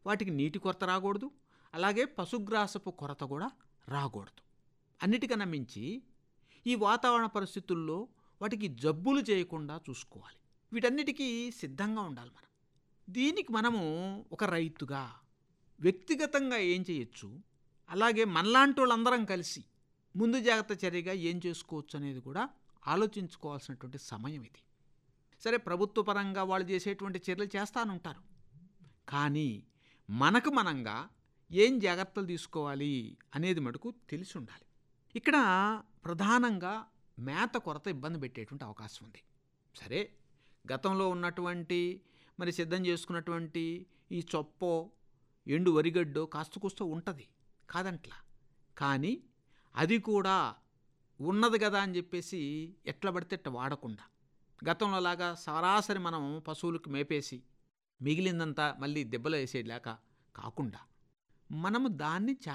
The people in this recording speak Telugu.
వాటికి నీటి కొరత రాకూడదు అలాగే పశుగ్రాసపు కొరత కూడా రాకూడదు అన్నిటికన్నా మించి ఈ వాతావరణ పరిస్థితుల్లో వాటికి జబ్బులు చేయకుండా చూసుకోవాలి వీటన్నిటికీ సిద్ధంగా ఉండాలి మనం దీనికి మనము ఒక రైతుగా వ్యక్తిగతంగా ఏం చేయొచ్చు అలాగే మనలాంటి వాళ్ళందరం కలిసి ముందు జాగ్రత్త చర్యగా ఏం చేసుకోవచ్చు అనేది కూడా ఆలోచించుకోవాల్సినటువంటి సమయం ఇది సరే ప్రభుత్వ పరంగా వాళ్ళు చేసేటువంటి చర్యలు చేస్తానుంటారు కానీ మనకు మనంగా ఏం జాగ్రత్తలు తీసుకోవాలి అనేది మటుకు తెలిసి ఉండాలి ఇక్కడ ప్రధానంగా మేత కొరత ఇబ్బంది పెట్టేటువంటి అవకాశం ఉంది సరే గతంలో ఉన్నటువంటి మరి సిద్ధం చేసుకున్నటువంటి ఈ చొప్పో ఎండు వరిగడ్డో కాస్త కూస్త ఉంటుంది కాదంట్లా కానీ అది కూడా ఉన్నది కదా అని చెప్పేసి ఎట్లా పడితే ఎట్లా వాడకుండా గతంలో లాగా సరాసరి మనం పశువులకు మేపేసి మిగిలిందంతా మళ్ళీ దెబ్బలు వేసేలాగా కాకుండా మనము దాన్ని